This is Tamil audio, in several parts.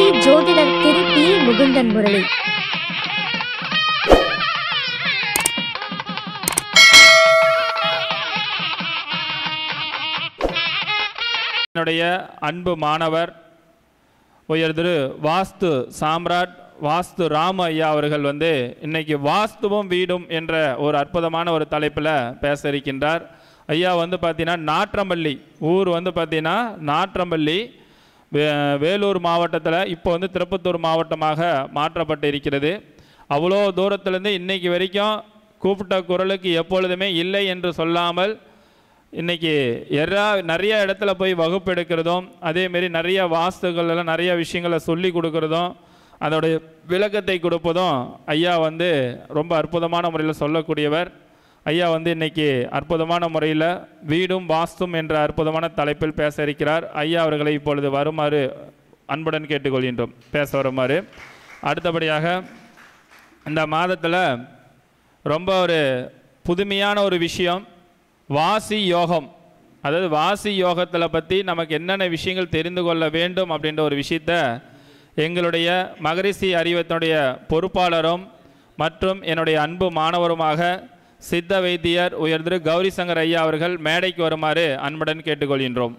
ஜோதிடர் திரு பி முகுந்தன் முரளி என்னுடைய அன்பு மாணவர் உயர் திரு வாஸ்து சாம்ராட் வாஸ்து ராம ஐயா அவர்கள் வந்து இன்னைக்கு வாஸ்துவும் வீடும் என்ற ஒரு அற்புதமான ஒரு தலைப்பில் பேச இருக்கின்றார் ஐயா வந்து பார்த்தீங்கன்னா நாற்றம்பள்ளி ஊர் வந்து பார்த்தீங்கன்னா நாற்றம்பள்ளி வே- வேலூர் மாவட்டத்தில் இப்போ வந்து திருப்பத்தூர் மாவட்டமாக மாற்றப்பட்டு இருக்கிறது அவ்வளோ தூரத்துலேருந்து இன்னைக்கு வரைக்கும் கூப்பிட்ட குரலுக்கு எப்பொழுதுமே இல்லை என்று சொல்லாமல் இன்னைக்கு எல்லா நிறைய இடத்துல போய் வகுப்பு எடுக்கிறதும் அதேமாரி நிறைய வாஸ்துகள் எல்லாம் நிறைய விஷயங்களை சொல்லி கொடுக்கறதும் அதோடைய விளக்கத்தை கொடுப்பதும் ஐயா வந்து ரொம்ப அற்புதமான முறையில் சொல்லக்கூடியவர் ஐயா வந்து இன்னைக்கு அற்புதமான முறையில் வீடும் வாஸ்தும் என்ற அற்புதமான தலைப்பில் பேச இருக்கிறார் ஐயா அவர்களை இப்பொழுது வருமாறு அன்புடன் கேட்டுக்கொள்கின்றோம் பேச வருமாறு அடுத்தபடியாக இந்த மாதத்தில் ரொம்ப ஒரு புதுமையான ஒரு விஷயம் வாசி யோகம் அதாவது வாசி யோகத்தில் பற்றி நமக்கு என்னென்ன விஷயங்கள் தெரிந்து கொள்ள வேண்டும் அப்படின்ற ஒரு விஷயத்த எங்களுடைய மகரிஷி அறிவத்தினுடைய பொறுப்பாளரும் மற்றும் என்னுடைய அன்பு மாணவருமாக சித்த வைத்தியர் உயர் திரு கௌரி சங்கர் ஐயா அவர்கள் மேடைக்கு வருமாறு அன்புடன் கேட்டுக்கொள்கின்றோம்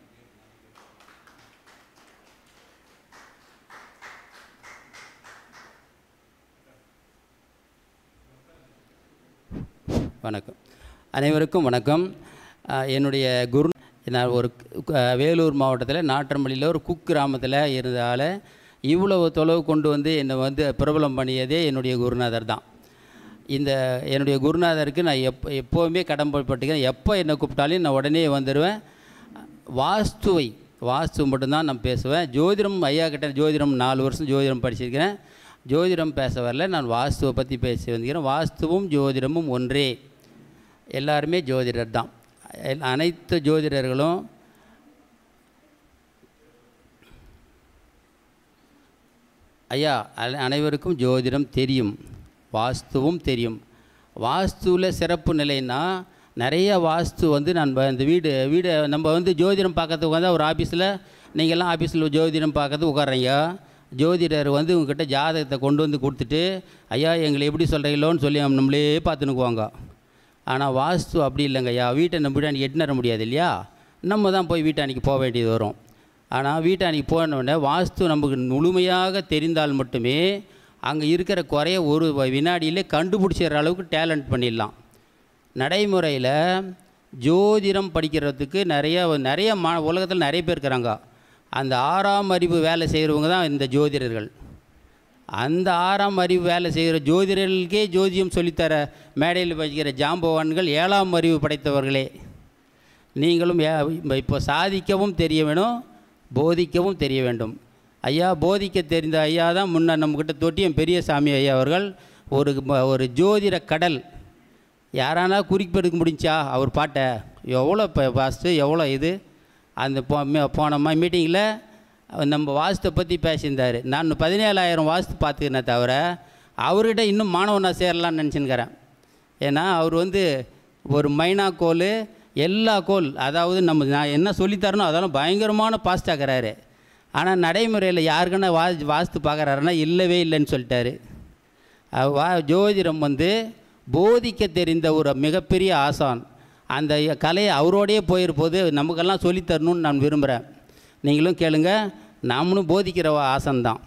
வணக்கம் அனைவருக்கும் வணக்கம் அஹ், என்னுடைய குரு நான் ஒரு அஹ், வேலூர் மாவட்டத்தில் நாற்றம்பள்ளியில் ஒரு குக் கிராமத்தில் இருந்ததால் இவ்வளவு தொலைவு கொண்டு வந்து என்னை வந்து பிரபலம் பண்ணியதே என்னுடைய குருநாதர் தான் இந்த என்னுடைய குருநாதருக்கு நான் எப்போ எப்போவுமே கடன்பட்டுக்கிறேன் எப்போ என்னை கூப்பிட்டாலும் நான் உடனே வந்துடுவேன் வாஸ்துவை வாஸ்து மட்டும்தான் நான் பேசுவேன் ஜோதிடம் ஐயா கிட்ட ஜோதிடம் நாலு வருஷம் ஜோதிடம் படிச்சிருக்கிறேன் ஜோதிடம் பேச வரல நான் வாஸ்துவை பற்றி பேசி வந்துக்கிறேன் வாஸ்துவும் ஜோதிடமும் ஒன்றே எல்லாருமே ஜோதிடர் தான் எல்- அனைத்து ஜோதிடர்களும் ஐயா அன- அனைவருக்கும் ஜோதிடம் தெரியும் வாஸ்துவும் தெரியும் வாஸ்துவில் சிறப்பு நிலைன்னா நிறைய வாஸ்து வந்து நான் வ- இந்த வீடு வீடு நம்ம வந்து ஜோதிடம் பார்க்கறதுக்கு வந்து ஒரு ஆஃபீஸில் நீங்கள்லாம் ஆஃபீஸில் ஜோதிடம் பார்க்கறதுக்கு உட்கார்றீங்க ஜோதிடர் வந்து உங்ககிட்ட ஜாதகத்தை கொண்டு வந்து கொடுத்துட்டு ஐயா எங்களை எப்படி சொல்கிறீங்களோன்னு சொல்லி நம்மளே பார்த்துனுக்குவாங்க ஆனால் வாஸ்து அப்படி இல்லைங்க ஐயா வீட்டை நம்ம வீட்டானிக்கு எட்டுனர முடியாது இல்லையா நம்ம தான் போய் வீட்டானிக்கு போக வேண்டியது வரும் ஆனால் வீட்டானிக்கு போன உடனே வாஸ்து நமக்கு முழுமையாக தெரிந்தால் மட்டுமே அங்கே இருக்கிற குறைய ஒரு வினாடியிலே கண்டுபிடிச்சிடுற அளவுக்கு டேலண்ட் பண்ணிடலாம் நடைமுறையில் ஜோதிடம் படிக்கிறதுக்கு நிறைய நிறைய மா உலகத்தில் நிறைய பேர் இருக்கிறாங்க அந்த ஆறாம் அறிவு வேலை செய்கிறவங்க தான் இந்த ஜோதிடர்கள் அந்த ஆறாம் அறிவு வேலை செய்கிற ஜோதிடர்களுக்கே ஜோதியம் சொல்லித்தர மேடையில் வச்சுக்கிற ஜாம்பவான்கள் ஏழாம் அறிவு படைத்தவர்களே நீங்களும் ஏ- இப்போ சாதிக்கவும் தெரிய வேணும் போதிக்கவும் தெரிய வேண்டும் ஐயா போதிக்க தெரிந்த ஐயா தான் முன்ன நம்மக்கிட்ட தொட்டியம் பெரியசாமி ஐயா அவர்கள் ஒரு ம- ஒரு ஜோதிட கடல் யாரானா குறிப்பெடுக்க முடிஞ்சா அவர் பாட்டை எவ்வளோ இப்போ வாஸ்து எவ்வளோ இது அந்த போ மே- போன மீட்டிங்கில் நம்ம வாஸ்தை பற்றி பேசியிருந்தார் நான் பதினேழாயிரம் வாஸ்து பார்த்துக்கிறேன் தவிர அவர்கிட்ட இன்னும் மாணவனாக சேரலாம்னு நினச்சின்னுக்கிறேன் ஏன்னா அவர் வந்து ஒரு மைனா கோல் எல்லா கோல் அதாவது நம்ம நான் என்ன சொல்லித்தரனோ அதெல்லாம் பயங்கரமான பாஸ்டாகிறாரு ஆனால் நடைமுறையில் யாருக்குன்னா வா வாஸ்து பார்க்குறாருன்னா இல்லவே இல்லைன்னு சொல்லிட்டாரு அஹ் வா ஜோதிடம் வந்து போதிக்க தெரிந்த ஒரு மிகப்பெரிய ஆசான் அந்த கலையை அவரோடையே போயிருப்போது நமக்கெல்லாம் சொல்லித் தரணும்னு நான் விரும்புகிறேன் நீங்களும் கேளுங்க நாமளும் போதிக்கிற ஆசன்தான்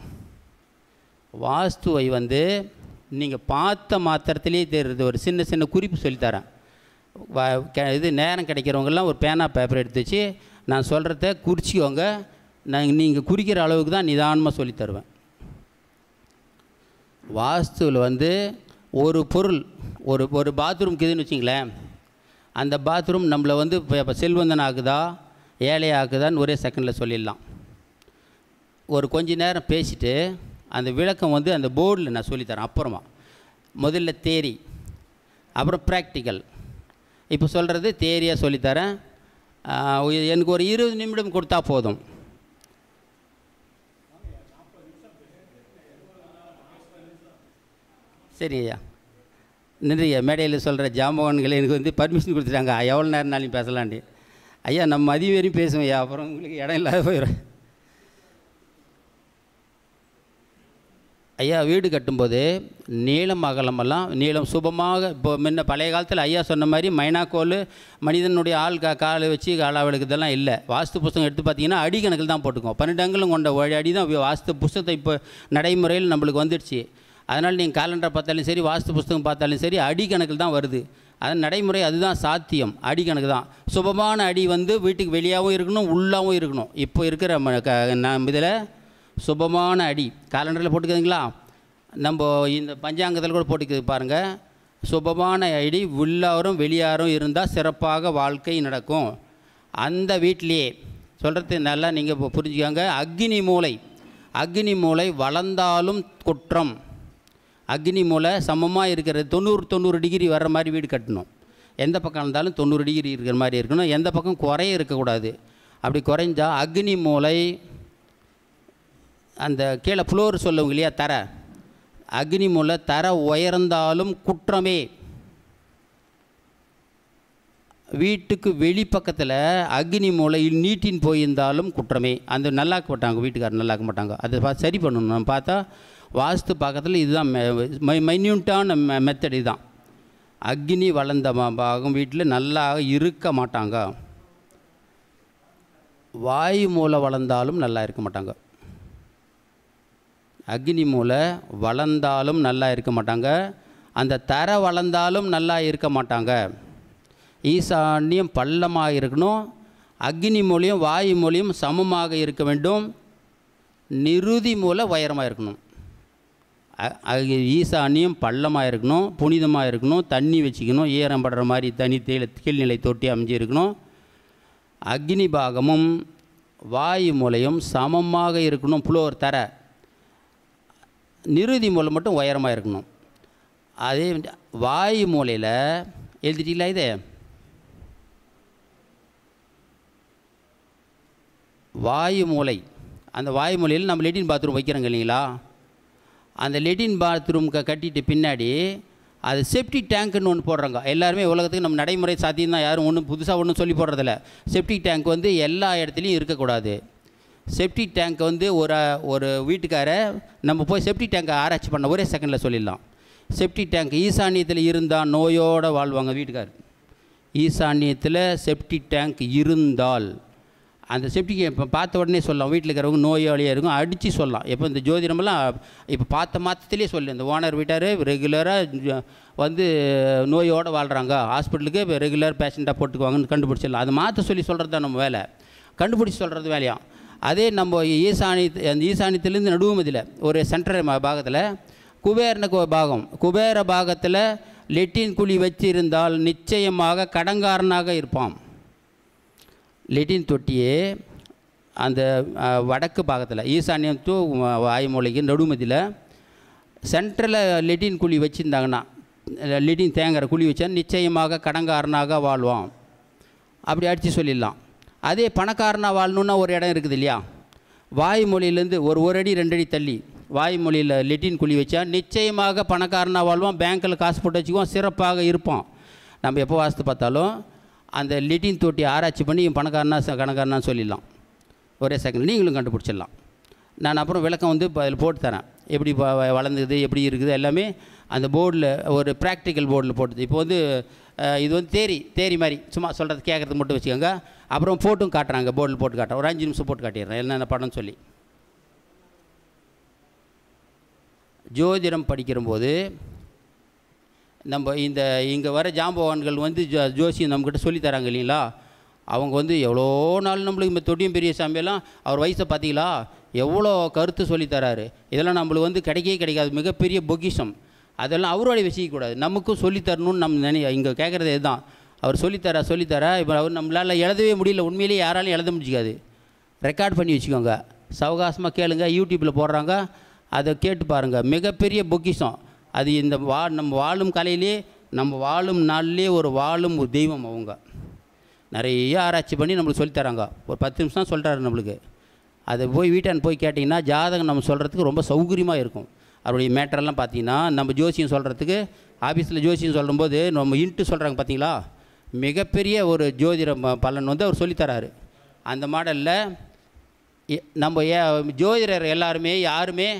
வாஸ்துவை வந்து நீங்கள் பார்த்த மாத்திரத்திலே தெரியுது ஒரு சின்ன சின்ன குறிப்பு சொல்லித்தரேன் வா கெ- இது நேரம் கிடைக்கிறவங்கெல்லாம் ஒரு பேனா பேப்பர் எடுத்து வச்சு நான் சொல்கிறத குறிச்சிக்கோங்க நான் நீங்கள் குறிக்கிற அளவுக்கு தான் நிதானமாக சொல்லித் தருவேன் வாஸ்துவில் வந்து ஒரு பொருள் ஒரு ஒரு பாத்ரூம் இருக்குதுன்னு வச்சிங்களேன் அந்த பாத்ரூம் நம்மளை வந்து இப்போ இப்போ செல்வந்தன் ஆக்குதா ஏழை ஆக்குதான்னு ஒரே செகண்டில் சொல்லிடலாம் ஒரு கொஞ்ச நேரம் பேசிட்டு அந்த விளக்கம் வந்து அந்த போர்டில் நான் சொல்லித்தரேன் அப்புறமா முதல்ல தேரி அப்புறம் ப்ராக்டிக்கல் இப்போ சொல்கிறது தேரியாக சொல்லித்தரேன் ஆஹ் எனக்கு ஒரு இருபது நிமிடம் கொடுத்தா போதும் சரி ஐயா நன்றி ஐயா மேடையில் சொல்கிற ஜாம்பவான்கள் எனக்கு வந்து பர்மிஷன் கொடுத்துட்டாங்க எவ்வளோ நேரம்னாலும் பேசலான்ட்டு ஐயா நம்ம மதிய வரையும் பேசுவோம் ஐயா அப்புறம் உங்களுக்கு இடம் இல்லாத போயிடும் ஐயா வீடு கட்டும்போது நீளம் அகலமெல்லாம் நீளம் சுபமாக இப்போ முன்ன பழைய காலத்தில் ஐயா சொன்ன மாதிரி மைனாக்கோல் மனிதனுடைய ஆள் கா காலை வச்சு அளவெடுக்கு இதெல்லாம் இல்லை வாஸ்து புஸ்தகம் எடுத்து பார்த்தீங்கன்னா அடி கணக்கில் தான் போட்டுக்கோம் பன்னெண்டு அங்குலம் கொண்ட ஒரு அடி தான் வாஸ்து புஸ்தகத்தை இப்போ நடைமுறையில் நம்மளுக்கு வந்துடுச்சு அதனால் நீங்கள் காலண்டர் பார்த்தாலும் சரி வாஸ்து புஸ்தகம் பார்த்தாலும் சரி அடி கணக்கில் தான் வருது அது நடைமுறை அதுதான் சாத்தியம் அடி கணக்கு தான் சுபமான அடி வந்து வீட்டுக்கு வெளியாகவும் இருக்கணும் உள்ளாகவும் இருக்கணும் இப்போ இருக்கிற ம- க- நம்ம இதில் சுபமான அடி காலண்டரில் போட்டுக்குதுங்களா நம்ம இந்த பஞ்சாங்கத்தில் கூட போட்டுக்குது பாருங்கள் சுபமான அடி உள்ளாரும் வெளியாரும் இருந்தால் சிறப்பாக வாழ்க்கை நடக்கும் அந்த வீட்டிலேயே சொல்கிறது நல்லா நீங்கள் புரிஞ்சுக்கோங்க அக்னி மூலை அக்னி மூலை வளர்ந்தாலும் குற்றம் அக்னி மூலை சமமாக இருக்கிற தொண்ணூறு தொண்ணூறு டிகிரி வர்ற மாதிரி வீடு கட்டணும் எந்த பக்கம் இருந்தாலும் தொண்ணூறு டிகிரி இருக்கிற மாதிரி இருக்கணும் எந்த பக்கம் குறைய இருக்கக்கூடாது அப்படி குறைஞ்சா அக்னி மூலை அந்த கீழே ஃப்ளோர் சொல்லுவாங்க இல்லையா தர அக்னி மூலை தர உயர்ந்தாலும் குற்றமே வீட்டுக்கு வெளிப்பக்கத்தில் அக்னி மூலை நீட்டின் போயிருந்தாலும் குற்றமே அந்த நல்லாக்க மாட்டாங்க வீட்டுக்காரர் நல்லாக்க மாட்டாங்க அதை பார்த்து சரி பண்ணணும் நம்ம பார்த்தா வாஸ்து பக்கத்தில் இதுதான் மைன்யூட்டான மெத்தட் இதுதான் அக்னி வளர்ந்த ம- பாகம் வீட்டில் நல்லா இருக்க மாட்டாங்க வாயு மூலை வளர்ந்தாலும் நல்லா இருக்க மாட்டாங்க அக்னி மூலை வளர்ந்தாலும் நல்லா இருக்க மாட்டாங்க அந்த தர வளர்ந்தாலும் நல்லா இருக்க மாட்டாங்க ஈசான்யம் பள்ளமாக இருக்கணும் அக்னி மூலையும் வாயு மூலையும் சமமாக இருக்க வேண்டும் நிருதி மூலை உயரமாக இருக்கணும் அ- அது ஈசான்யம் பள்ளமாக இருக்கணும் புனிதமாக இருக்கணும் தண்ணி வச்சுக்கணும் ஈரம் படுற மாதிரி தனி தேயிலை கீழ்நிலை தொட்டி அமைஞ்சு இருக்கணும் அக்னி பாகமும் வாயு மூலையும் சமமாக இருக்கணும் புளோர் தர நிருதி மூலை மட்டும் உயரமாக இருக்கணும் அதே வந்து வாயு மூலையில் எழுதிட்டீங்களா இது வாயு மூலை அந்த வாயு மூலையில் நம்ம லெட்டின் பாத்ரூம் வைக்கிறோங்க இல்லைங்களா அந்த லெட்டின் பாத்ரூம் க கட்டிட்டு பின்னாடி அது செப்டி டேங்க்குன்னு ஒன்று போடுறாங்க எல்லாருமே உலகத்துக்கு நம்ம நடைமுறை சாத்தியம் தான் யாரும் ஒன்றும் புதுசாக ஒன்றும் சொல்லி போடுறதில்ல செப்டிக் டேங்க் வந்து எல்லா இடத்துலையும் இருக்கக்கூடாது செப்டிக் டேங்க் வந்து ஒரு ஒரு வீட்டுக்கார நம்ம போய் செப்டிக் டேங்கை ஆராய்ச்சி பண்ண ஒரே செகண்டில் சொல்லிடலாம் செப்டிக் டேங்க் ஈசானியத்தில் இருந்தால் நோயோடு வாழ்வாங்க வீட்டுக்கார் ஈசானியத்தில் செப்டிக் டேங்க் இருந்தால் அந்த செப்டிக் இப்போ பார்த்த உடனே சொல்லலாம் வீட்டில் இருக்கிறவங்க நோயாளியாக இருக்கும் அடித்து சொல்லலாம் எப்போ இந்த ஜோதிடமெல்லாம் இப்போ பார்த்த மாதத்துலேயே சொல்லு இந்த ஓனர் வீட்டார் ரெகுலராக வந்து நோயோடு வாழ்கிறாங்க ஹாஸ்பிட்டலுக்கு இப்போ ரெகுலர் பேஷண்ட்டாக போட்டுக்குவாங்கன்னு கண்டுபிடிச்சிடலாம் அது மாற்ற சொல்லி சொல்கிறது தான் நம்ம வேலை கண்டுபிடிச்சி சொல்கிறது வேலையாம் அதே நம்ம ஈசானி அந்த ஈசானியத்துலேருந்து நடுவுமதியில் ஒரு சென்டர் பாகத்தில் குபேரனுக்கு ஒரு பாகம் குபேர பாகத்தில் லெட்டின் குழி வச்சிருந்தால் நிச்சயமாக கடங்காரனாக இருப்பான் லெட்டின் தொட்டியே அந்த அஹ், வடக்கு பாகத்தில் ஈசானியம் டு வாயுமூலைக்கு நடுமதியில் சென்ட்ரலில் லெட்டின் குழி வச்சுருந்தாங்கன்னா லெட்டின் தேங்குற குழி வச்சா நிச்சயமாக கடங்காரனாக வாழ்வான் அப்படி அடித்து சொல்லிடலாம் அதே பணக்காரனாக வாழணுன்னா ஒரு இடம் இருக்குது இல்லையா வாய்மொழியிலேருந்து ஒரு ஒரு அடி ரெண்டு அடி தள்ளி வாய்மொழியில் லெட்டின் குழி வச்சா நிச்சயமாக பணக்காரனாக வாழ்வான் பேங்க்கில் காசு போட்டு வச்சுக்குவான் சிறப்பாக இருப்பான் நம்ம எப்போ வாஸ்து பார்த்தாலும் அந்த லெட்டின் தொட்டி ஆராய்ச்சி பண்ணி இவன் பணக்காரனா ச- கணக்காரனா சொல்லிடலாம் ஒரே செகண்ட் நீங்களும் கண்டுபிடிச்சிடலாம் நான் அப்புறம் விளக்கம் வந்து இப்போ அதில் போட்டு தரேன் எப்படி வ- வ- வளர்ந்தது எப்படி இருக்குது எல்லாமே அந்த போர்டில் ஒரு ப்ராக்டிக்கல் போர்டில் போட்டுது இப்போ வந்து அஹ், இது வந்து தேரி தேரி மாதிரி சும்மா சொல்கிறது கேட்குறது மட்டும் வச்சுக்கோங்க அப்புறம் போட்டும் காட்டுறாங்க போர்டில் போட்டு காட்டுறேன் ஒரு அஞ்சு நிமிஷம் போட்டு காட்டிடுறேன் என்னென்ன படம்னு சொல்லி ஜோதிடம் படிக்கிறபோது நம்ம இந்த இங்கே வர ஜாம்பவான்கள் வந்து ஜோ ஜோசியம் நம்மக்கிட்ட சொல்லி தராங்க இல்லைங்களா அவங்க வந்து எவ்வளோ நாள் நம்மளுக்கு இந்த தொட்டியம் பெரிய சாமியெல்லாம் அவர் வயசை பார்த்தீங்களா எவ்வளோ கருத்து சொல்லி தராரு இதெல்லாம் நம்மளுக்கு வந்து கிடைக்கவே கிடைக்காது மிகப்பெரிய பொக்கிஷம் அதெல்லாம் அவரோட வச்சுக்கக்கூடாது நமக்கும் சொல்லி தரணும்னு நம்ம நினை இங்கே கேட்குறது இதுதான் அவர் சொல்லித்தரா சொல்லித்தரா இப்போ அவர் நம்மளால் எழுதவே முடியல உண்மையிலேயே யாராலையும் எழுத முடியாது ரெக்கார்ட் பண்ணி வச்சுக்கோங்க சவகாசமாக கேளுங்க யூடியூப்பில் போடுறாங்க அதை கேட்டு பாருங்கள் மிகப்பெரிய பொக்கிஷம் அது இந்த வா நம்ம வாழும் கலையிலே நம்ம வாழும் நாள்லேயே ஒரு வாழும் ஒரு தெய்வம் அவங்க நிறைய ஆராய்ச்சி பண்ணி நம்மளுக்கு சொல்லித் தராங்க ஒரு பத்து நிமிஷம் தான் சொல்கிறாரு நம்மளுக்கு அதை போய் வீட்டான் போய் கேட்டிங்கன்னா ஜாதகம் நம்ம சொல்கிறதுக்கு ரொம்ப சௌகரியமாக இருக்கும் அவருடைய மேட்டரெல்லாம் பார்த்தீங்கன்னா நம்ம ஜோசியம் சொல்கிறதுக்கு ஆஃபீஸில் ஜோசியம் சொல்லும்போது நம்ம இன்ட்டு சொல்கிறாங்க பார்த்தீங்களா மிகப்பெரிய ஒரு ஜோதிட ம- பலன் வந்து அவர் சொல்லித் தராரு அந்த மாடலில் எ- நம்ம ஏ ஜோதிடர் எல்லாருமே யாருமே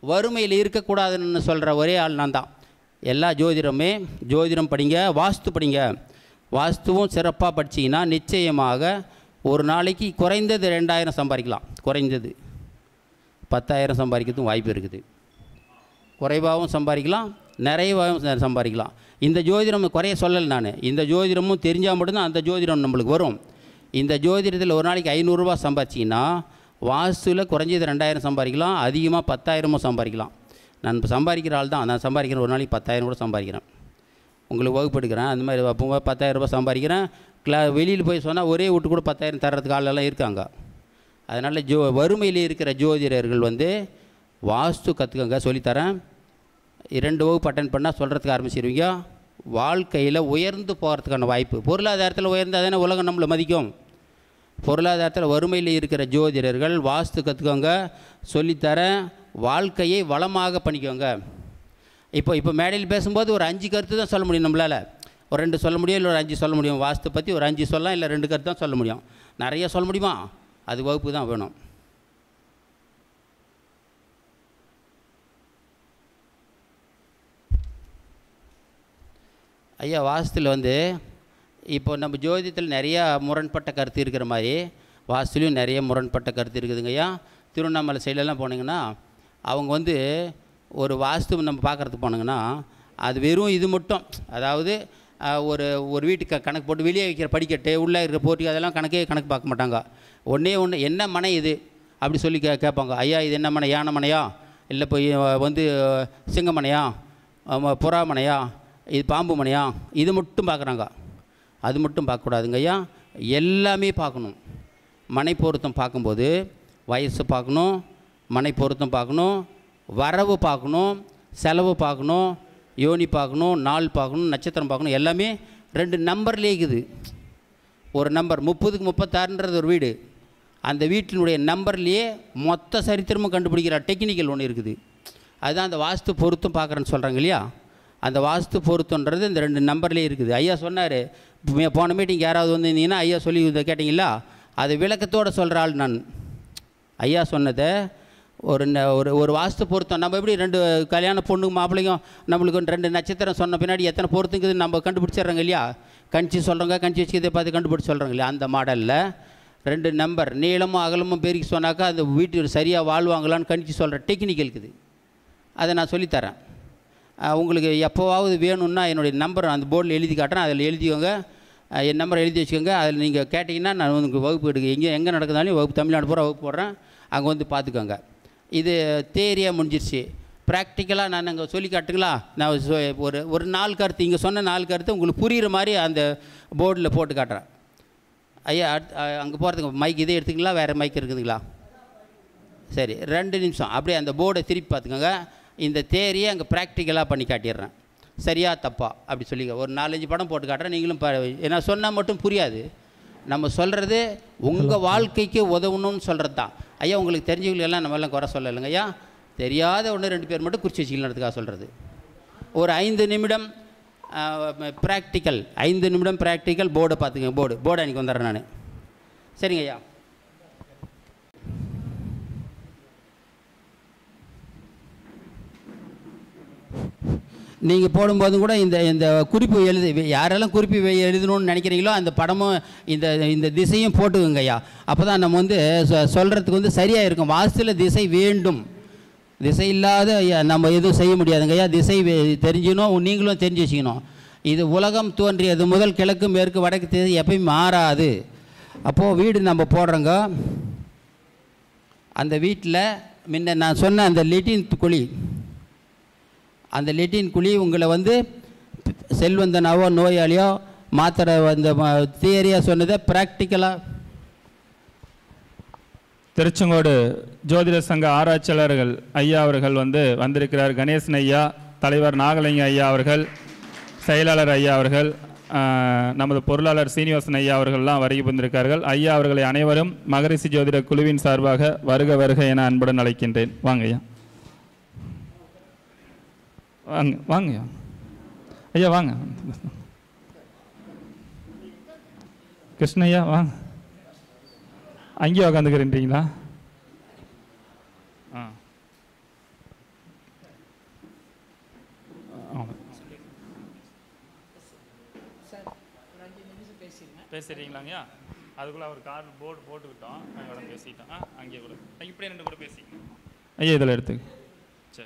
வறுமையில் இருக்கக்கூடாதுன்னு சொல்கிற ஒரே ஆள் நான் தான் எல்லா ஜோதிடமே ஜோதிடம் படிங்க வாஸ்து படிங்க வாஸ்துவும் சிறப்பாக படிச்சீங்கன்னா நிச்சயமாக ஒரு நாளைக்கு குறைந்தது ரெண்டாயிரம் சம்பாதிக்கலாம் குறைந்தது பத்தாயிரம் சம்பாதிக்கிறதுக்கும் வாய்ப்பு இருக்குது குறைவாகவும் சம்பாதிக்கலாம் நிறைவாகவும் ச- சம்பாதிக்கலாம் இந்த ஜோதிடம் குறைய சொல்லலை நான் இந்த ஜோதிடமும் தெரிஞ்சால் மட்டும்தான் அந்த ஜோதிடம் நம்மளுக்கு வரும் இந்த ஜோதிடத்தில் ஒரு நாளைக்கு ஐநூறுரூவா சம்பாதிச்சிங்கன்னா வாஸ்துவில் குறைஞ்சது ரெண்டாயிரம் சம்பாதிக்கலாம் அதிகமாக பத்தாயிரமும் சம்பாதிக்கலாம் நான் இப்போ சம்பாதிக்கிற ஆள் தான் நான் சம்பாதிக்கிறேன் ஒரு நாளைக்கு பத்தாயிரம் கூட சம்பாதிக்கிறேன் உங்களுக்கு வகுப்பு எடுக்கிறேன் அந்த மாதிரி அப்போ பத்தாயிரம் ரூபாய் சம்பாதிக்கிறேன் கிளா வெளியில் போய் சொன்னால் ஒரே வீட்டு கூட பத்தாயிரம் தர்றதுக்கு ஆளெல்லாம் இருக்காங்க அதனால் ஜோ வறுமையில் இருக்கிற ஜோதிடர்கள் வந்து வாஸ்து கற்றுக்கங்க சொல்லித்தரேன் இரண்டு வகுப்பு அட்டன் பண்ணால் சொல்கிறதுக்கு ஆரம்பிச்சிருவீங்க வாழ்க்கையில் உயர்ந்து போகிறதுக்கான வாய்ப்பு பொருளாதாரத்தில் உயர்ந்தால் தானே உலகம் நம்மளை மதிக்கும் பொருளாதாரத்தில் வறுமையில் இருக்கிற ஜோதிடர்கள் வாஸ்து கற்றுக்கோங்க சொல்லித்தரேன் வாழ்க்கையை வளமாக பண்ணிக்கோங்க இப்போ இப்போ மேடையில் பேசும்போது ஒரு அஞ்சு கருத்து தான் சொல்ல முடியும் நம்மளால் ஒரு ரெண்டு சொல்ல முடியும் இல்லை ஒரு அஞ்சு சொல்ல முடியும் வாஸ்து பற்றி ஒரு அஞ்சு சொல்லலாம் இல்லை ரெண்டு கருத்து தான் சொல்ல முடியும் நிறைய சொல்ல முடியுமா அது வகுப்பு தான் வேணும் ஐயா வாஸ்துவில் வந்து இப்போ நம்ம ஜோதிடத்தில் நிறையா முரண்பட்ட கருத்து இருக்கிற மாதிரி வாஸ்துலையும் நிறைய முரண்பட்ட கருத்து இருக்குதுங்க ஐயா திருவண்ணாமலை சைட்லலாம் போனீங்கன்னா அவங்க வந்து ஒரு வாஸ்து நம்ம பார்க்குறதுக்கு போனாங்கன்னா அது வெறும் இது மட்டும் அதாவது அஹ், ஒரு ஒரு வீட்டுக்கு கணக்கு போட்டு வெளியே வைக்கிற படிக்கட்டு உள்ளே இருக்கிற போட்டி அதெல்லாம் கணக்கே கணக்கு பார்க்க மாட்டாங்க ஒன்றே ஒன்று என்ன மனை இது அப்படி சொல்லி கே கேட்பாங்க ஐயா இது என்ன மனை யானை மனையா இல்லை போய் வந்து சிங்கமனையா ஆமாம் புறா மனையா இது பாம்பு மனையா இது மட்டும் பார்க்குறாங்க அது மட்டும் பார்க்கக்கூடாதுங்க ஐயா எல்லாமே பார்க்கணும் மனை பொருத்தம் பார்க்கும்போது வயசு பார்க்கணும் மனை பொருத்தம் பார்க்கணும் வரவு பார்க்கணும் செலவு பார்க்கணும் யோனி பார்க்கணும் நாள் பார்க்கணும் நட்சத்திரம் பார்க்கணும் எல்லாமே ரெண்டு நம்பர்லேயே இருக்குது ஒரு நம்பர் முப்பதுக்கு முப்பத்தாறுன்றது ஒரு வீடு அந்த வீட்டினுடைய நம்பர்லேயே மொத்த சரித்திரமும் கண்டுபிடிக்கிற டெக்னிக்கல் ஒன்று இருக்குது அதுதான் அந்த வாஸ்து பொருத்தம் பார்க்குறேன்னு சொல்கிறாங்க இல்லையா அந்த வாஸ்து பொருத்தன்றது இந்த ரெண்டு நம்பர்லேயே இருக்குது ஐயா சொன்னார் போன மீட்டிங் யாராவது வந்திருந்தீங்கன்னா ஐயா சொல்லி இதை கேட்டிங்களா அது விளக்கத்தோடு சொல்கிற ஆள் நான் ஐயா சொன்னதை ஒரு ந- ஒரு ஒரு வாஸ்து பொருத்தம் நம்ம எப்படி ரெண்டு கல்யாண பொண்ணுங்க மாப்பிள்ளையும் நம்மளுக்கு வந்து ரெண்டு நட்சத்திரம் சொன்ன பின்னாடி எத்தனை பொருத்துங்குது நம்ம கண்டுபிடிச்சிடுறோங்க இல்லையா கணிச்சு சொல்கிறோங்க கணிச்சு வச்சு இதை பார்த்து கண்டுபிடிச்சு சொல்கிறோங்க இல்லையா அந்த மாடலில் ரெண்டு நம்பர் நீளமும் அகலமும் பெருக்கி சொன்னாக்கா அந்த வீட்டு சரியாக வாழ்வாங்களான்னு கணிச்சு சொல்கிற டெக்னிக் இருக்குது அதை நான் சொல்லித்தரேன் அஹ் உங்களுக்கு எப்போவாவது வேணும்னா என்னுடைய நம்பர் அந்த போர்டில் எழுதி காட்டுறேன் அதில் எழுதிக்கோங்க அஹ் என் நம்பர் எழுதி வச்சுக்கோங்க அதில் நீங்கள் கேட்டிங்கன்னா நான் உங்களுக்கு வகுப்பு எடுக்க எங்கே எங்கே நடக்குதாலும் வகுப்பு தமிழ்நாடு பூரா வகுப்பு போடுறேன் அங்கே வந்து பார்த்துக்கோங்க இது தேரியாக முடிஞ்சிருச்சு ப்ராக்டிக்கலாக நான் அங்கே சொல்லி காட்டுங்களா நான் சொ- ஒரு ஒரு நாலு கருத்து இங்கே சொன்ன நாலு கருத்து உங்களுக்கு புரிகிற மாதிரி அந்த போர்டில் போட்டு காட்டுறேன் ஐயா அங்கே போகிறதுக்கு மைக் இதே எடுத்துங்களா வேறு மைக் இருக்குதுங்களா சரி ரெண்டு நிமிஷம் அப்படியே அந்த போர்டை திருப்பி பார்த்துக்கோங்க இந்த தேரியை அங்கே ப்ராக்டிக்கலாக பண்ணி காட்டிடுறேன் சரியா தப்பா அப்படி சொல்லிக்க ஒரு நாலஞ்சு படம் போட்டு காட்டுறேன் நீங்களும் ப ஏன்னா சொன்னால் மட்டும் புரியாது நம்ம சொல்கிறது உங்கள் வாழ்க்கைக்கு உதவணும்னு சொல்கிறது தான் ஐயா உங்களுக்கு தெரிஞ்சவங்களுக்கு எல்லாம் நம்ம எல்லாம் குறை சொல்லலைங்க ஐயா தெரியாத ஒன்று ரெண்டு பேர் மட்டும் குறிச்சி வச்சுக்கலான்றதுக்காக சொல்கிறது ஒரு ஐந்து நிமிடம் ப்ராக்டிக்கல் ஐந்து நிமிடம் ப்ராக்டிக்கல் போர்டை பார்த்துங்க போர்டு போர்டு அன்றைக்கி வந்துடுறேன் நான் சரிங்க ஐயா நீங்கள் போடும்போதும் கூட இந்த இந்த குறிப்பு எழுதி யாரெல்லாம் குறிப்பு வே- எழுதணும்னு நினைக்கிறீங்களோ அந்த படமும் இந்த இந்த திசையும் போட்டுக்கோங்க ஐயா அப்போ தான் நம்ம வந்து சொ- சொல்கிறதுக்கு வந்து சரியாக இருக்கும் வாஸ்துல திசை வேண்டும் திசை இல்லாத ஐயா, நம்ம எதுவும் செய்ய முடியாதுங்க ஐயா திசை வே- தெரிஞ்சுக்கணும் நீங்களும் தெரிஞ்சு வச்சுக்கணும் இது உலகம் தோன்றியது முதல் கிழக்கு மேற்கு வடக்கு திசை எப்பயும் மாறாது அப்போது வீடு நம்ம போடுறோங்க அந்த வீட்டில் முன்ன நான் சொன்ன அந்த லெட்டின் குழி அந்த லெட்டின் குழி உங்களை வந்து செல்வந்தனாவோ நோயாளியோ மாத்திரை அந்த தியரியாக சொன்னதை ப்ராக்டிக்கலாக திருச்செங்கோடு ஜோதிட சங்க ஆராய்ச்சியாளர்கள் ஐயா அவர்கள் வந்து வந்திருக்கிறார் கணேசன் ஐயா தலைவர் நாகலிங்க ஐயா அவர்கள் செயலாளர் ஐயா அவர்கள் ஆஹ், நமது பொருளாளர் சீனிவாசன் ஐயா அவர்கள்லாம் வருகை புரிந்திருக்கார்கள் ஐயா அவர்களை அனைவரும் மகரிஷி ஜோதிட குழுவின் சார்பாக வருக வருக என அன்புடன் அழைக்கின்றேன் வாங்க ஐயா வாங்க வாங்க ஐயா ஐயா வாங்க கிருஷ்ணய்யா வாங்க அங்கேயே உக்காந்துக்கிறீங்களா ஆ பேசுறீங்களாங்கய்யா அதுக்குள்ள அவர் கார் போர்டு போட்டுக்கிட்டோம் நாங்கள் உடனே பேசிக்கிட்டோம் ஆ அங்கேயே கூட இப்படியே ரெண்டு கூட பேசிக்கணும் ஐயா இதில் எடுத்து சரி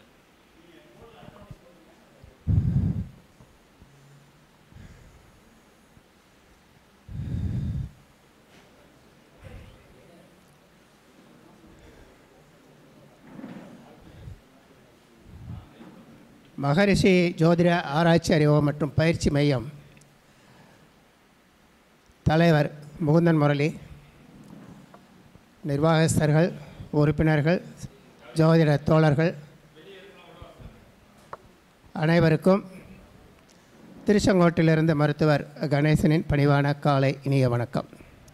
மகரிஷி ஜோதிட ஆராய்ச்சி அறிவு மற்றும் பயிற்சி மையம் தலைவர் முகுந்தன் முரளி நிர்வாகஸ்தர்கள் உறுப்பினர்கள் ஜோதிட தோழர்கள் அனைவருக்கும் திருச்செங்கோட்டிலிருந்து மருத்துவர் கணேசனின் பணிவான காலை இனிய வணக்கம்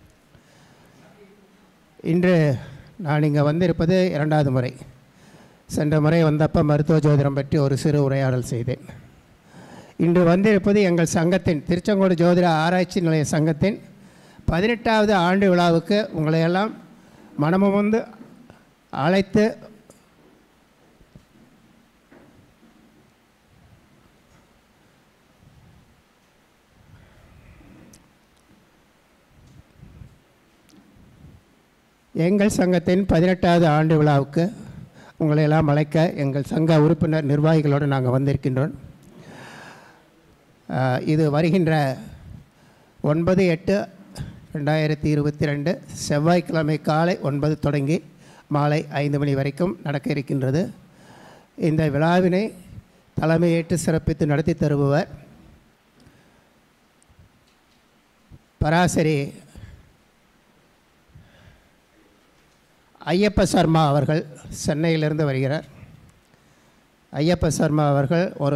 இன்று நான் இங்கே வந்திருப்பது இரண்டாவது முறை சென்ற முறை வந்தப்போ மருத்துவ ஜோதிடம் பற்றி ஒரு சிறு உரையாடல் செய்தேன் இன்று வந்திருப்பது எங்கள் சங்கத்தின் திருச்செங்கோடு ஜோதிட ஆராய்ச்சி நிலைய சங்கத்தின் பதினெட்டாவது ஆண்டு விழாவுக்கு உங்களையெல்லாம் மனமுவந்து அழைத்து எங்கள் சங்கத்தின் பதினெட்டாவது ஆண்டு விழாவுக்கு உங்களை எல்லாம் அழைக்க எங்கள் சங்க உறுப்பினர் நிர்வாகிகளோடு நாங்கள் வந்திருக்கின்றோம் ஆஹ், இது வருகின்ற ஒன்பது எட்டு ரெண்டாயிரத்தி இருபத்தி ரெண்டு செவ்வாய்க்கிழமை காலை ஒன்பது தொடங்கி மாலை ஐந்து மணி வரைக்கும் நடக்க இருக்கின்றது இந்த விழாவினை தலைமையேற்று சிறப்பித்து நடத்தி தருபவர் பராசரி ஐயப்ப சர்மா அவர்கள் சென்னையிலிருந்து வருகிறார் ஐயப்ப சர்மா அவர்கள் ஒரு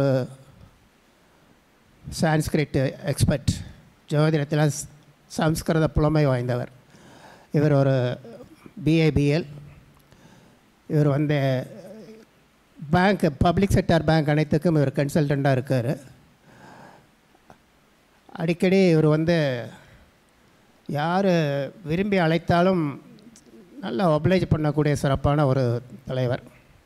சான்ஸ்கிரிட் எக்ஸ்பர்ட் ஜோதிடத்தில் ஸ்- சம்ஸ்கிருத புலமை வாய்ந்தவர் இவர் ஒரு பிஏபிஎல் இவர் வந்து பேங்க் பப்ளிக் செக்டார் பேங்க் அனைத்துக்கும் இவர் கன்சல்டண்ட்டாக இருக்கார் அடிக்கடி இவர் வந்து யார் விரும்பி அழைத்தாலும் நல்லா ஒப்ளைஜ் பண்ணக்கூடிய சிறப்பான ஒரு தலைவர்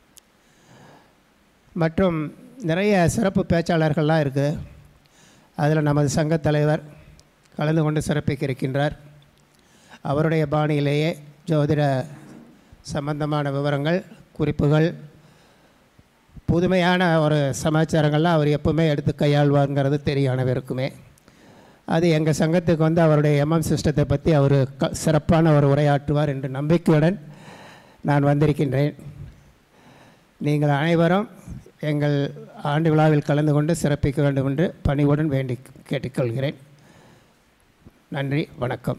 மற்றும் நிறைய சிறப்பு பேச்சாளர்கள்லாம் இருக்குது அதில் நமது சங்கத் தலைவர் கலந்து கொண்டு சிறப்பிக்க இருக்கின்றார் அவருடைய பாணியிலேயே ஜோதிட சம்பந்தமான விவரங்கள் குறிப்புகள் புதுமையான ஒரு சமாச்சாரங்கள்லாம் அவர் எப்பவுமே எடுத்து கையாள்வாருங்கிறது தெரியும் அனைவருக்குமே அது எங்கள் சங்கத்துக்கு வந்து அவருடைய எம்எம் சிஸ்டத்தை பற்றி அவர் க சிறப்பான ஒரு உரையாற்றுவார் என்ற நம்பிக்கையுடன் நான் வந்திருக்கின்றேன் நீங்கள் அனைவரும் எங்கள் ஆண்டு விழாவில் கலந்து கொண்டு சிறப்பிக்க வேண்டும் என்று பணிவுடன் வேண்டி கேட்டுக்கொள்கிறேன் நன்றி வணக்கம்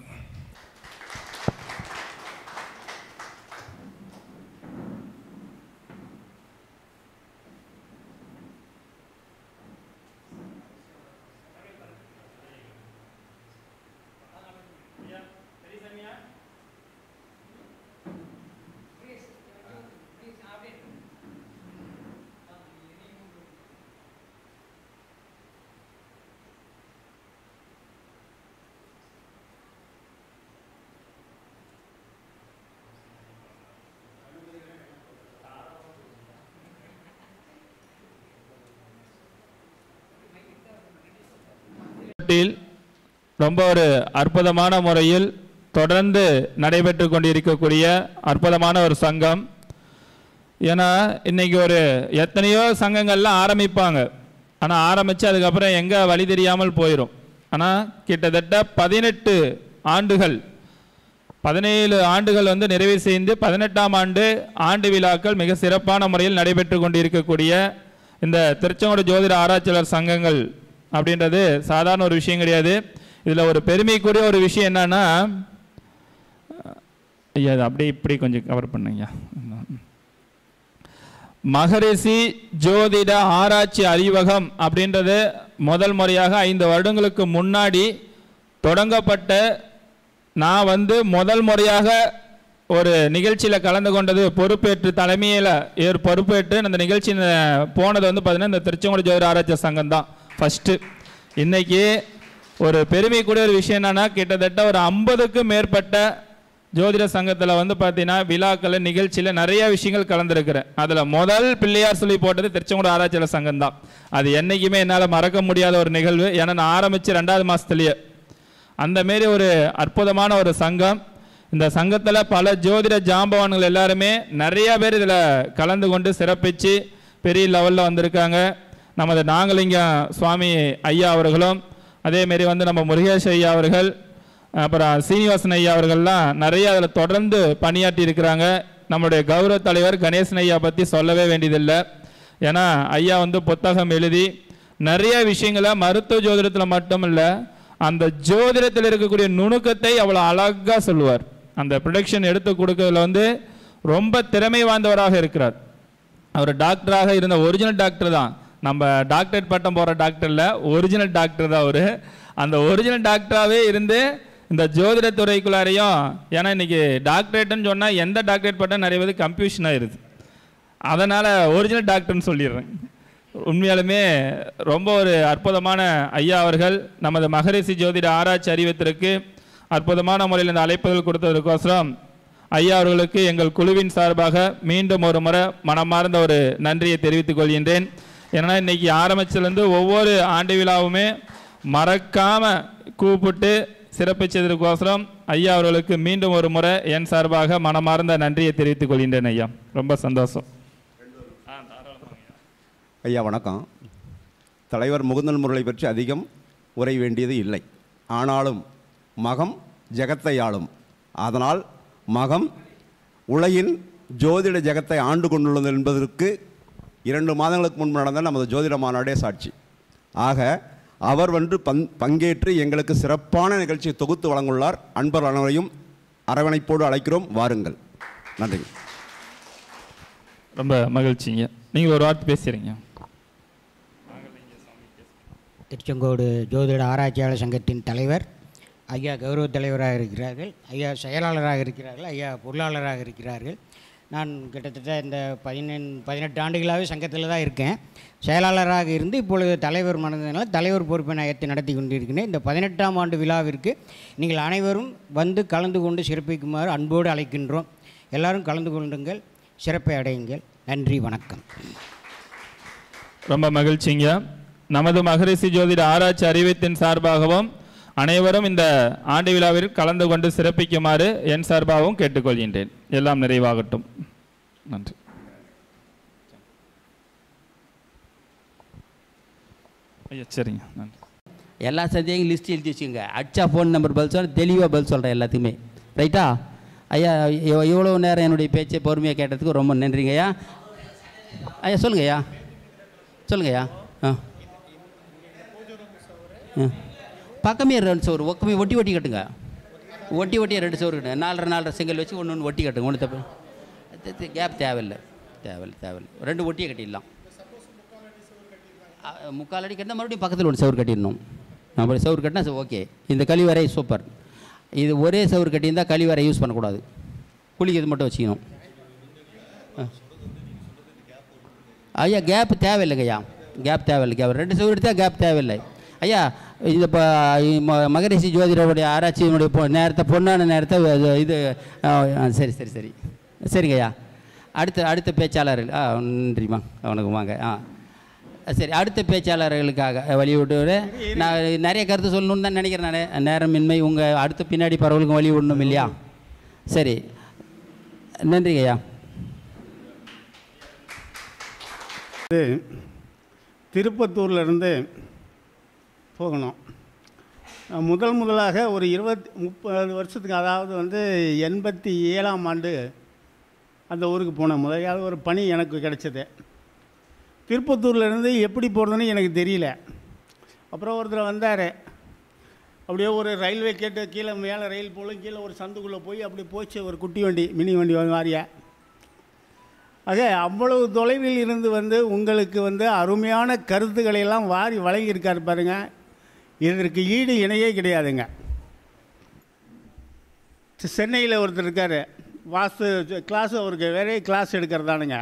நாட்டில் ரொம்ப ஒரு அற்புதமான முறையில் தொடர்ந்து நடைபெற்று கொண்டிருக்கக்கூடிய அற்புதமான ஒரு சங்கம் ஏன்னா இன்னைக்கு ஒரு எத்தனையோ சங்கங்கள்லாம் ஆரம்பிப்பாங்க ஆனால் ஆரம்பித்து அதுக்கப்புறம் எங்கே வழி தெரியாமல் போயிடும் ஆனால் கிட்டத்தட்ட பதினெட்டு ஆண்டுகள் பதினேழு ஆண்டுகள் வந்து நிறைவு செய்து பதினெட்டாம் ஆண்டு ஆண்டு விழாக்கள் மிக சிறப்பான முறையில் நடைபெற்று கொண்டிருக்கக்கூடிய இந்த திருச்செங்கோடு ஜோதிட ஆராய்ச்சியாளர் சங்கங்கள் அப்படின்றது சாதாரண ஒரு விஷயம் கிடையாது இதில் ஒரு பெருமைக்குரிய ஒரு விஷயம் என்னன்னா ஐயா அது அப்படியே இப்படி கொஞ்சம் கவர் பண்ணுங்க மகரிஷி ஜோதிட ஆராய்ச்சி அறிவகம் அப்படின்றது முதல் முறையாக ஐந்து வருடங்களுக்கு முன்னாடி தொடங்கப்பட்ட நான் வந்து முதல் முறையாக ஒரு நிகழ்ச்சியில் கலந்து கொண்டது பொறுப்பேற்று தலைமையில் ஏற் பொறுப்பேற்று அந்த நிகழ்ச்சி போனது வந்து பார்த்தீங்கன்னா இந்த திருச்செங்கோடு ஜோதிட ஆராய்ச்சி சங்கம் தான் ஃபஸ்ட்டு இன்னைக்கு ஒரு பெருமைக்குரிய ஒரு விஷயம் என்னன்னா கிட்டத்தட்ட ஒரு ஐம்பதுக்கும் மேற்பட்ட ஜோதிட சங்கத்தில் வந்து பார்த்தீங்கன்னா விழாக்கள் நிகழ்ச்சியில் நிறைய விஷயங்கள் கலந்துருக்கிறேன் அதில் முதல் பிள்ளையார் சொல்லி போட்டது திருச்செங்கோடு ஆராய்ச்சியாளர் சங்கம் தான் அது என்றைக்குமே என்னால் மறக்க முடியாத ஒரு நிகழ்வு ஏன்னா நான் ஆரம்பித்து ரெண்டாவது மாதத்துலேயே அந்த மாரி ஒரு அற்புதமான ஒரு சங்கம் இந்த சங்கத்தில் பல ஜோதிட ஜாம்பவான்கள் எல்லாருமே நிறைய பேர் இதில் கலந்து கொண்டு சிறப்பிச்சு பெரிய லெவலில் வந்திருக்காங்க நமது நாகலிங்கம் சுவாமி ஐயா அவர்களும் அதேமாரி வந்து நம்ம முருகேஷ் ஐயா அவர்கள் அப்புறம் சீனிவாசன் ஐயா அவர்கள்லாம் நிறைய அதில் தொடர்ந்து பணியாற்றி இருக்கிறாங்க நம்முடைய கௌரவ தலைவர் கணேசன் ஐயா பற்றி சொல்லவே வேண்டியதில்லை ஏன்னா ஐயா வந்து புத்தகம் எழுதி நிறைய விஷயங்களை மருத்துவ ஜோதிடத்தில் மட்டும் இல்லை அந்த ஜோதிடத்தில் இருக்கக்கூடிய நுணுக்கத்தை அவ்வளோ அழகாக சொல்லுவார் அந்த ப்ரொடக்ஷன் எடுத்து கொடுக்கறதுல வந்து ரொம்ப திறமை வாய்ந்தவராக இருக்கிறார் அவர் டாக்டராக இருந்த ஒரிஜினல் டாக்டர் தான் நம்ம டாக்டரேட் பட்டம் போகிற டாக்டர் இல்லை ஒரிஜினல் டாக்டர் தான் அவர் அந்த ஒரிஜினல் டாக்டராகவே இருந்து இந்த ஜோதிட துறைக்குள்ளாரையும் ஏன்னா இன்னைக்கு டாக்டரேட்னு சொன்னால் எந்த டாக்டரேட் பட்டம் நிறைய பேருக்கு கன்ஃபியூஷன் ஆயிருது அதனால் ஒரிஜினல் டாக்டர்னு சொல்லிடுறேன் உண்மையாலுமே ரொம்ப ஒரு அற்புதமான ஐயா அவர்கள் நமது மகரிஷி ஜோதிட ஆராய்ச்சி அறிவித்திற்கு அற்புதமான முறையில் இந்த அழைப்புதல் கொடுத்ததற்கோசரம் ஐயா அவர்களுக்கு எங்கள் குழுவின் சார்பாக மீண்டும் ஒரு முறை மனமார்ந்த ஒரு நன்றியை தெரிவித்துக் கொள்கின்றேன் ஏன்னா இன்னைக்கு ஆரம்பிச்சிலேருந்து ஒவ்வொரு ஆண்டு விழாவுமே மறக்காம கூப்பிட்டு சிறப்பிச்சதற்கோசரம் ஐயா அவர்களுக்கு மீண்டும் ஒரு முறை என் சார்பாக மனமார்ந்த நன்றியை தெரிவித்துக் கொள்கின்றேன் ஐயா ரொம்ப சந்தோஷம் ஐயா வணக்கம் தலைவர் முகுந்தன் முரளை பற்றி அதிகம் உரை வேண்டியது இல்லை ஆனாலும் மகம் ஜெகத்தை ஆளும் அதனால் மகம் உலகின் ஜோதிட ஜெகத்தை ஆண்டு கொண்டுள்ளது என்பதற்கு இரண்டு மாதங்களுக்கு முன்பு நடந்த நமது ஜோதிட மாநாடே சாட்சி ஆக அவர் வந்து பங் பங்கேற்று எங்களுக்கு சிறப்பான நிகழ்ச்சியை தொகுத்து வழங்குள்ளார் அன்பர் அனைவரையும் அரவணைப்போடு அழைக்கிறோம் வாருங்கள் நன்றி ரொம்ப மகிழ்ச்சிங்க நீங்கள் ஒரு வார்த்தை பேசுகிறீங்க திருச்செங்கோடு ஜோதிட ஆராய்ச்சியாளர் சங்கத்தின் தலைவர் ஐயா கௌரவ தலைவராக இருக்கிறார்கள் ஐயா செயலாளராக இருக்கிறார்கள் ஐயா பொருளாளராக இருக்கிறார்கள் நான் கிட்டத்தட்ட இந்த பதினெண் பதினெட்டு ஆண்டுகளாகவே சங்கத்தில் தான் இருக்கேன் செயலாளராக இருந்து இப்பொழுது தலைவர் மனதினால் தலைவர் பொறுப்பை நான் ஏற்று நடத்தி கொண்டிருக்கிறேன் இந்த பதினெட்டாம் ஆண்டு விழாவிற்கு நீங்கள் அனைவரும் வந்து கலந்து கொண்டு சிறப்பிக்குமாறு அன்போடு அழைக்கின்றோம் எல்லாரும் கலந்து கொள்ளுங்கள் சிறப்பை அடையுங்கள் நன்றி வணக்கம் ரொம்ப மகிழ்ச்சிங்க நமது மகரிஷி ஜோதிட ஆராய்ச்சி அறிவித்தின் சார்பாகவும் அனைவரும் இந்த ஆண்டு விழாவில் கலந்து கொண்டு சிறப்பிக்குமாறு என் சார்பாகவும் கேட்டுக்கொள்கின்றேன் எல்லாம் நிறைவாகட்டும் நன்றி ஐயா சரிங்க நன்றி எல்லா சந்தேகம் லிஸ்ட் எழுதி வச்சுக்கோங்க அடிச்சா ஃபோன் நம்பர் பதில் சொல்ல தெளிவாக பதில் சொல்கிறேன் எல்லாத்துக்குமே ரைட்டா ஐயா இவ்- இவ்வளோ நேரம் என்னுடைய பேச்சை பொறுமையாக கேட்டதுக்கு ரொம்ப நன்றிங்க ஐயா ஐயா சொல்லுங்க ஐயா சொல்லுங்க ஐயா ஆ ஆ. பக்கமே ரெண்டு சோறு ஒக்கமே ஒட்டி ஒட்டி கட்டுங்க ஒட்டி ஒட்டி ரெண்டு சோறு கட்டுங்க நாலரை நாலரை செங்கல் வச்சு ஒன்று ஒன்று ஒட்டி கட்டுங்க ஒன்று தப்பு கேப் தேவையில்லை தேவையில்லை தேவையில்லை ரெண்டு ஒட்டியே கட்டிடலாம் அ, முக்கால் அடி கட்டினா மறுபடியும் பக்கத்தில் ஒன்று சவுறு கட்டிடணும் நம்ம சவுறு கட்டினா ஓகே இந்த கழிவறை சூப்பர் இது ஒரே சவுறு கட்டியிருந்தால் கழிவறை யூஸ் பண்ணக்கூடாது குளிக்கிறது மட்டும் வச்சுக்கணும் ஆ. ஐயா கேப் தேவையில்லைங்க ஐயா கேப் தேவையில்லை கேப் ரெண்டு சவுறு எடுத்தால் கேப் தேவையில்லை ஐயா இது இப்போ மகரிஷி ஜோதிடருடைய ஆராய்ச்சியினுடைய பொ நேரத்தை பொண்ணான நேரத்தை இது- இது ஆ, ஆ, சரி சரி சரி சரிங்க ஐயா அடுத்த அடுத்த பேச்சாளர்கள் ஆ நன்றிம்மா வணக்கம் வாங்க ஆ சரி அடுத்த பேச்சாளர்களுக்காக வழிவிட்டு நான் நிறைய கருத்து சொல்லணும்னு தான் நினைக்கிறேன் நான் நேரமின்மை உங்கள் அடுத்த பின்னாடி பரவலுக்கும் வழி விடணும் இல்லையா சரி நன்றிங்க ஐயா திருப்பத்தூர்லேருந்து போகணும் நான் முதல் முதலாக ஒரு இருபத்தி முப்பது வருஷத்துக்கு அதாவது வந்து எண்பத்தி ஏழாம் ஆண்டு அந்த ஊருக்கு போனேன் முதலாவது ஒரு பணி எனக்கு கிடைச்சது திருப்பத்தூர்லேருந்து எப்படி போகிறதுன்னு எனக்கு தெரியல அப்புறம் ஒருத்தர் வந்தார் அப்படியே ஒரு ரயில்வே கேட்டு கீழே மேலே ரயில் போலும் கீழே ஒரு சந்துக்குள்ளே போய் அப்படி போச்சு ஒரு குட்டி வண்டி மினி வண்டி வாரியா ஆக அவ்வளவு தொலைவில் இருந்து வந்து உங்களுக்கு வந்து அருமையான கருத்துக்களை எல்லாம் வாரி வழங்கியிருக்காரு பாருங்க இதற்கு ஈடு இணையே கிடையாதுங்க சென்னையில் ஒருத்தர் இருக்கார் வாஸ்து கிளாஸ் அவருக்கு வேறே கிளாஸ் எடுக்கிறதானுங்க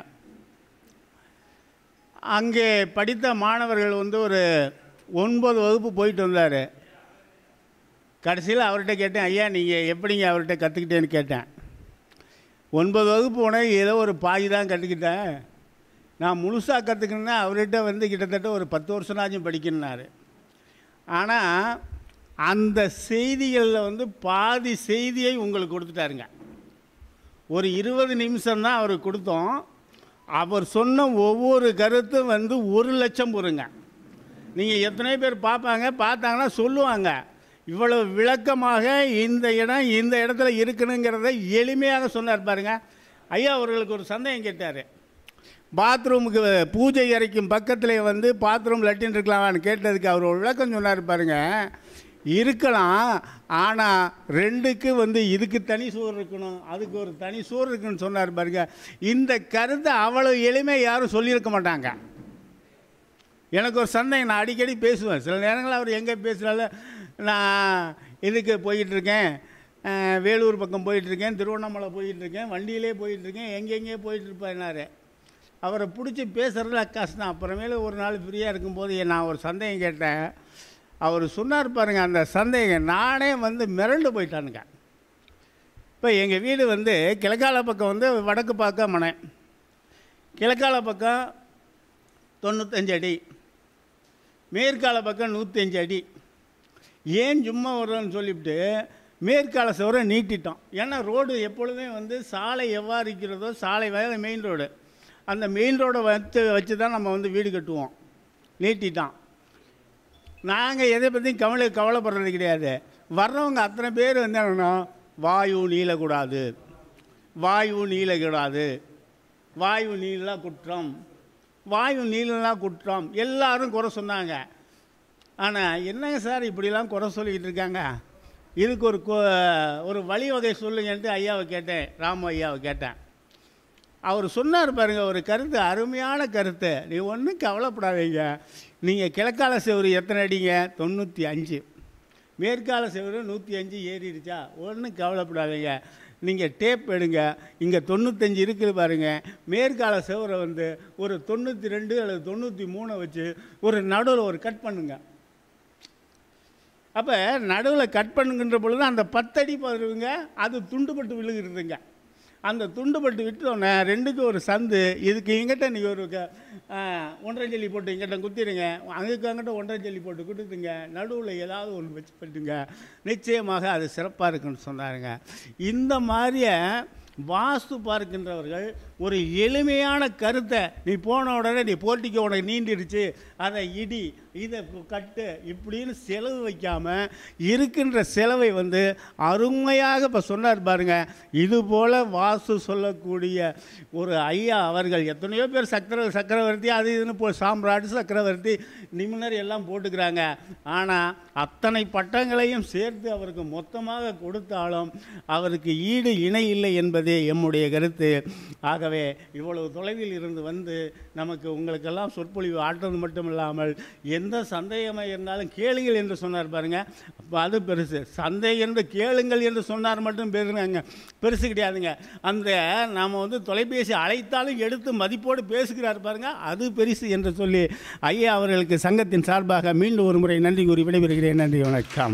அங்கே படித்த மாணவர்கள் வந்து ஒரு ஒன்பது வகுப்பு போயிட்டு வந்தார் கடைசியில் அவர்கிட்ட கேட்டேன் ஐயா நீங்கள் எப்படிங்க அவர்கிட்ட கற்றுக்கிட்டேன்னு கேட்டேன் ஒன்பது வகுப்பு போனேன் ஏதோ ஒரு பாதி தான் கற்றுக்கிட்டேன் நான் முழுசாக கற்றுக்கணுன்னா அவர்கிட்ட வந்து கிட்டத்தட்ட ஒரு பத்து வருஷனாச்சும் படிக்கணுனாரு ஆனால் அந்த செய்திகளில் வந்து பாதி செய்தியை உங்களுக்கு கொடுத்துட்டாருங்க ஒரு இருபது நிமிஷம் தான் அவருக்கு கொடுத்தோம் அவர் சொன்ன ஒவ்வொரு கருத்தும் வந்து ஒரு லட்சம் பொருங்க நீங்கள் எத்தனை பேர் பார்ப்பாங்க பார்த்தாங்கன்னா சொல்லுவாங்க இவ்வளவு விளக்கமாக இந்த இடம் இந்த இடத்துல இருக்கணுங்கிறத எளிமையாக சொன்னார் பாருங்க ஐயா அவர்களுக்கு ஒரு சந்தேகம் கேட்டார் பாத்ரூமுக்கு பூஜை அறைக்கும் பக்கத்தில் வந்து பாத்ரூம் லட்டின் இருக்கலாமான்னு கேட்டதுக்கு அவர் ஒரு விளக்கம் சொன்னார் பாருங்க இருக்கலாம் ஆனால் ரெண்டுக்கு வந்து இதுக்கு தனி சோறு இருக்கணும் அதுக்கு ஒரு தனி சோறு இருக்குன்னு சொன்னார் பாருங்க இந்த கருத்தை அவ்வளோ எளிமை யாரும் சொல்லியிருக்க மாட்டாங்க எனக்கு ஒரு சந்தேகம் நான் அடிக்கடி பேசுவேன் சில நேரங்களில் அவர் எங்கே பேசுகிறாலும் நான் இதுக்கு போயிட்டுருக்கேன் வேலூர் பக்கம் போயிட்டுருக்கேன் திருவண்ணாமலை போயிட்டுருக்கேன் வண்டியிலே போயிட்டுருக்கேன் எங்கெங்கே போயிட்டுருப்பேன்னாரு அவரை பிடிச்சி பேசுகிறதுல கஷ்டம் அப்புறமேல ஒரு நாள் ஃப்ரீயாக இருக்கும்போது நான் ஒரு சந்தேகம் கேட்டேன் அவர் சொன்னார் பாருங்க அந்த சந்தேகம் நானே வந்து மிரண்டு போயிட்டானுங்க இப்போ எங்கள் வீடு வந்து கிழக்கால பக்கம் வந்து வடக்கு பக்கம் மனை கிழக்கால பக்கம் தொண்ணூத்தஞ்சு அடி மேற்கால பக்கம் நூற்றஞ்சு அடி ஏன் சும்மா வரும்னு சொல்லிவிட்டு மேற்கால சுவரை நீட்டிட்டோம் ஏன்னா ரோடு எப்பொழுதுமே வந்து சாலை எவ்வாறு இருக்கிறதோ சாலை வேலை மெயின் ரோடு அந்த மெயின் ரோடை வச்சு வச்சு தான் நம்ம வந்து வீடு கட்டுவோம் நீட்டிட்டான் நாங்கள் எதை பற்றியும் கவலை கவலைப்படுறது கிடையாது வர்றவங்க அத்தனை பேர் வந்து என்னன்னா வாயு நீளக்கூடாது வாயு நீளக்கூடாது வாயு நீளா குற்றம் வாயு நீளா குற்றம் எல்லாரும் குறை சொன்னாங்க ஆனால் என்னங்க சார் இப்படிலாம் குறை சொல்லிக்கிட்டு இருக்காங்க இதுக்கு ஒரு கொ- ஒரு வழிவகை சொல்லுங்கன்ட்டு ஐயாவை கேட்டேன் ராம ஐயாவை கேட்டேன் அவர் சொன்னார் பாருங்க ஒரு கருத்து அருமையான கருத்து நீ ஒன்றும் கவலைப்படாதீங்க நீங்கள் கிழக்கால செவரு எத்தனை அடிங்க தொண்ணூற்றி அஞ்சு மேற்கால செவரு நூற்றி அஞ்சு ஏறிடுச்சா ஒன்றும் கவலைப்படாதீங்க நீங்கள் டேப் எடுங்க இங்கே தொண்ணூத்தஞ்சு இருக்குது பாருங்க மேற்கால செவரை வந்து ஒரு தொண்ணூற்றி ரெண்டு அல்லது தொண்ணூற்றி மூணை வச்சு ஒரு நடுவில் ஒரு கட் பண்ணுங்க அப்போ நடுவில் கட் பண்ணுங்கின்ற பொழுது அந்த பத்தடி பாருங்க அது துண்டுபட்டு விழுகிறதுங்க அந்த துண்டுபட்டு விட்டோன்னே ரெண்டுக்கும் ஒரு சந்து இதுக்கு இங்கிட்ட நீங்கள் ஒரு க- ஆ, ஒன்றரை ஜல்லி போட்டு இங்கிட்ட குத்திடுங்க அங்குக்கு அங்கிட்ட ஒன்றரை ஜல்லி போட்டு கொடுத்துங்க நடுவில் ஏதாவது ஒன்று வச்சு பண்ணிட்டுங்க நிச்சயமாக அது சிறப்பாக இருக்குன்னு சொன்னாருங்க இந்த மாதிரியே வாஸ்து பார்க்கின்றவர்கள் ஒரு எளிமையான கருத்தை நீ போன உடனே நீ போட்டிக்கு உனக்கு நீண்டிருச்சு அதை இடி இதை கு- கட்டு இப்படின்னு செலவு வைக்காமல் இருக்கின்ற செலவை வந்து அருமையாக இப்போ சொன்னார் பாருங்க இது போல் வாஸ்து சொல்லக்கூடிய ஒரு ஐயா அவர்கள் எத்தனையோ பேர் சக்கர சக்கரவர்த்தி அது இதுன்னு போ சாம்ராட் சக்கரவர்த்தி நிபுணர் எல்லாம் போட்டுக்கிறாங்க ஆனால் அத்தனை பட்டங்களையும் சேர்த்து அவருக்கு மொத்தமாக கொடுத்தாலும் அவருக்கு ஈடு இணை இல்லை என்பதே எம்முடைய கருத்து ஆகவே இவ்வளவு தொலைவில் இருந்து வந்து நமக்கு உங்களுக்கெல்லாம் சொற்பொழிவு ஆற்றுறது மட்டும் இல்லாமல் எந்த சந்தேகமாக இருந்தாலும் கேளுங்கள் என்று சொன்னார் பாருங்க அப்போ அது பெருசு சந்தேகம் என்று கேளுங்கள் என்று சொன்னார் மட்டும் பெருங்க பெருசு கிடையாதுங்க அந்த நாம் வந்து தொலைபேசி அழைத்தாலும் எடுத்து மதிப்போடு பேசுகிறார் பாருங்க அது பெருசு என்று சொல்லி ஐயா அவர்களுக்கு சங்கத்தின் சார்பாக மீண்டும் ஒரு முறை நன்றி கூறி விடைபெறுகிறேன் நன்றி வணக்கம்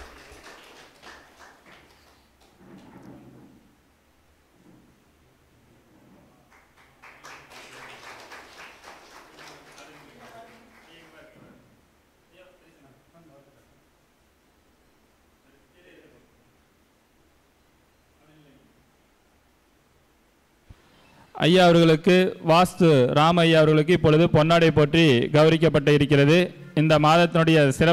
ஐயா அவர்களுக்கு வாஸ்து ராம ஐயா அவர்களுக்கு இப்பொழுது பொன்னாடை போற்றி கௌரிக்கப்பட்டு இருக்கிறது இந்த மாதத்தினுடைய சிறப்பு